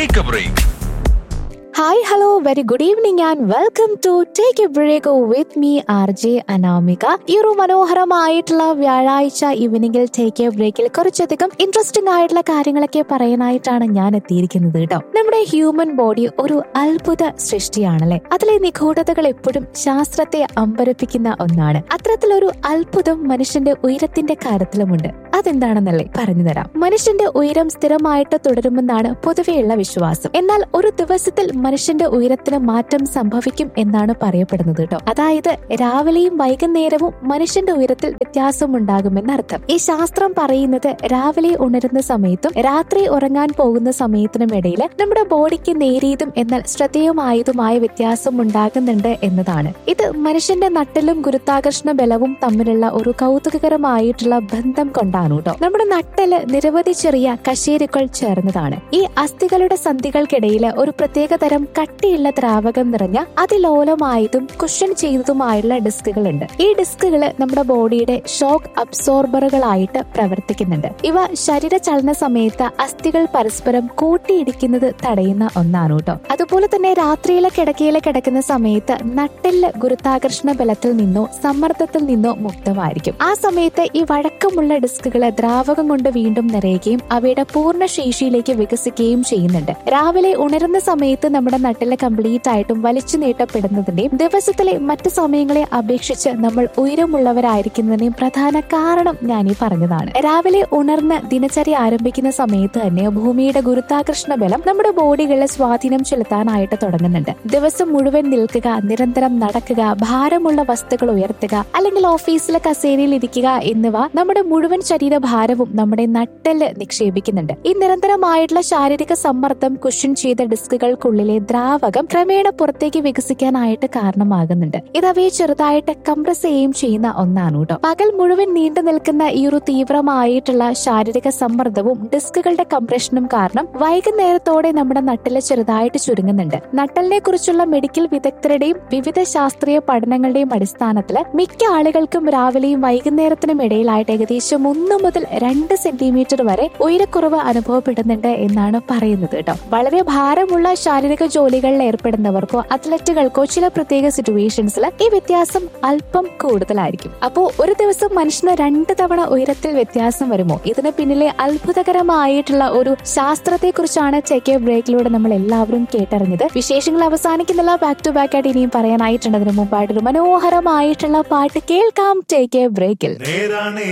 take a break hi hello very good evening and welcome to take a break with me R J Anamika ഈ ഒരു മനോഹരമായിട്ടുള്ള വ്യാഴാഴ്ച ഈവനിങ്ങിൽ take A ബ്രേക്കിൽ കുറച്ചധികം interesting ആയിട്ടുള്ള കാര്യങ്ങളൊക്കെ പറയാനായിട്ടാണ് ഞാൻ എത്തിയിരിക്കുന്നത് കേട്ടോ നമ്മുടെ ഹ്യൂമൻ ബോഡി ഒരു അത്ഭുത സൃഷ്ടിയാണല്ലേ അതിലെ നിഗൂഢതകൾ എപ്പോഴും ശാസ്ത്രത്തെ അമ്പരപ്പിക്കുന്ന ഒന്നാണ് അത്തരത്തിലൊരു അത്ഭുതം മനുഷ്യന്റെ ഉയരത്തിന്റെ കാര്യത്തിലുമുണ്ട് അതെന്താണെന്നല്ലേ പറഞ്ഞു തരാം മനുഷ്യന്റെ ഉയരം സ്ഥിരമായിട്ട് തുടരുമെന്നാണ് പൊതുവെയുള്ള വിശ്വാസം എന്നാൽ ഒരു ദിവസത്തിൽ മനുഷ്യന്റെ ഉയരത്തിന് മാറ്റം സംഭവിക്കും എന്നാണ് പറയപ്പെടുന്നത് കേട്ടോ അതായത് രാവിലെയും വൈകുന്നേരവും മനുഷ്യന്റെ ഉയരത്തിൽ വ്യത്യാസം ഉണ്ടാകുമെന്നർത്ഥം ഈ ശാസ്ത്രം പറയുന്നത് രാവിലെ ഉണരുന്ന സമയത്തും രാത്രി ഉറങ്ങാൻ പോകുന്ന സമയത്തിനും ഇടയിൽ നമ്മുടെ ബോഡിക്ക് നേരിയതും എന്നാൽ ശ്രദ്ധേയമായതുമായ വ്യത്യാസം ഉണ്ടാകുന്നുണ്ട് എന്നതാണ് ഇത് മനുഷ്യന്റെ നട്ടിലും ഗുരുത്വാകർഷണ ബലവും തമ്മിലുള്ള ഒരു കൗതുകകരമായിട്ടുള്ള ബന്ധം കൊണ്ടാണ് കേട്ടോ നമ്മുടെ നട്ടല് നിരവധി ചെറിയ കശേരുക്കൾ ചേർന്നതാണ് ഈ അസ്ഥികളുടെ സന്ധികൾക്കിടയിൽ ഒരു പ്രത്യേക തരം കട്ടിയുള്ള ദ്രാവകം നിറഞ്ഞ അതിലോലമായതും കുഷൻ ചെയ്തതുമായുള്ള ഡിസ്കുകൾ ഉണ്ട് ഈ ഡിസ്കുകൾ നമ്മുടെ ബോഡിയുടെ ഷോക്ക് അബ്സോർബറുകളായിട്ട് പ്രവർത്തിക്കുന്നുണ്ട് ഇവ ശരീര ചലന സമയത്ത് അസ്ഥികൾ പരസ്പരം കൂട്ടിയിടിക്കുന്നത് തടയുന്ന ഒന്നാണ് കേട്ടോ അതുപോലെ തന്നെ രാത്രിയിലെ കിടക്കയിലെ കിടക്കുന്ന സമയത്ത് നട്ടെല്ല് ഗുരുത്വാകർഷണ ബലത്തിൽ നിന്നോ സമ്മർദ്ദത്തിൽ നിന്നോ മുക്തമായിരിക്കും ആ സമയത്ത് ഈ വഴക്കമുള്ള ഡിസ്കുകൾ ദ്രാവകം കൊണ്ട് വീണ്ടും നിറയുകയും അവയുടെ പൂർണ്ണ ശേഷിയിലേക്ക് വികസിക്കുകയും ചെയ്യുന്നുണ്ട് രാവിലെ ഉണരുന്ന സമയത്ത് നമ്മുടെ നട്ടില് കംപ്ലീറ്റ് ആയിട്ടും വലിച്ചു നീട്ടപ്പെടുന്നതിന്റെയും ദിവസത്തിലെ മറ്റു സമയങ്ങളെ അപേക്ഷിച്ച് നമ്മൾ ഉയരമുള്ളവരായിരിക്കുന്നതിന്റെയും പ്രധാന കാരണം ഞാൻ ഈ പറഞ്ഞതാണ് രാവിലെ ഉണർന്ന് ദിനചര്യ ആരംഭിക്കുന്ന സമയത്ത് തന്നെ ഭൂമിയുടെ ഗുരുത്വാകർഷണ ബലം നമ്മുടെ ബോഡികളിൽ സ്വാധീനം ചെലുത്താനായിട്ട് തുടങ്ങുന്നുണ്ട് ദിവസം മുഴുവൻ നിൽക്കുക നിരന്തരം നടക്കുക ഭാരമുള്ള വസ്തുക്കൾ ഉയർത്തുക അല്ലെങ്കിൽ ഓഫീസിലെ കസേരയിൽ ഇരിക്കുക എന്നിവ നമ്മുടെ മുഴുവൻ ശരീരഭാരവും നമ്മുടെ നട്ടല് നിക്ഷേപിക്കുന്നുണ്ട് ഈ നിരന്തരമായിട്ടുള്ള ശാരീരിക സമ്മർദ്ദം കുഷൻ ചെയ്ത ഡിസ്കുകൾക്കുള്ളിലെ ദ്രാവകം ക്രമേണ പുറത്തേക്ക് വികസിക്കാനായിട്ട് കാരണമാകുന്നുണ്ട് ഇത് അവയെ ചെറുതായിട്ട് കംപ്രസ് ചെയ്യുകയും ചെയ്യുന്ന ഒന്നാണ് കേട്ടോ പകൽ മുഴുവൻ നീണ്ടു നിൽക്കുന്ന ഈ ഒരു തീവ്രമായിട്ടുള്ള ശാരീരിക സമ്മർദ്ദവും ഡിസ്കുകളുടെ കംപ്രഷനും കാരണം വൈകുന്നേരത്തോടെ നമ്മുടെ നട്ടില് ചെറുതായിട്ട് ചുരുങ്ങുന്നുണ്ട് നട്ടലിനെ കുറിച്ചുള്ള മെഡിക്കൽ വിദഗ്ധരുടെയും വിവിധ ശാസ്ത്രീയ പഠനങ്ങളുടെയും അടിസ്ഥാനത്തിൽ മിക്ക ആളുകൾക്കും രാവിലെയും വൈകുന്നേരത്തിനും ഇടയിലായിട്ട് ഏകദേശം ഒന്ന് മുതൽ രണ്ട് സെന്റിമീറ്റർ വരെ ഉയരക്കുറവ് അനുഭവപ്പെടുന്നുണ്ട് എന്നാണ് പറയുന്നത് കേട്ടോ വളരെ ഭാരമുള്ള ശാരീരിക ജോലികളിൽ ഏർപ്പെടുന്നവർക്കോ അത്ലറ്റുകൾക്കോ ചില പ്രത്യേക സിറ്റുവേഷൻസിൽ ഈ വ്യത്യാസം അല്പം കൂടുതലായിരിക്കും അപ്പോ ഒരു ദിവസം മനുഷ്യന് രണ്ട് തവണ ഉയരത്തിൽ വ്യത്യാസം വരുമോ ഇതിന് പിന്നിലെ അത്ഭുതകരമായിട്ടുള്ള ഒരു ശാസ്ത്രത്തെ കുറിച്ചാണ് ചെക്ക് ബ്രേക്കിലൂടെ നമ്മൾ എല്ലാവരും കേട്ടറിഞ്ഞത് വിശേഷങ്ങൾ അവസാനിക്കുന്നില്ല ബാക്ക് ടു ബാക്ക് ആയിട്ട് ഇനിയും പറയാനായിട്ടുണ്ട് അതിന് മുമ്പായിട്ടൊരു മനോഹരമായിട്ടുള്ള പാട്ട് കേൾക്കാം ടേക്ക് എ ബ്രേക്കിൽ നേരാണേ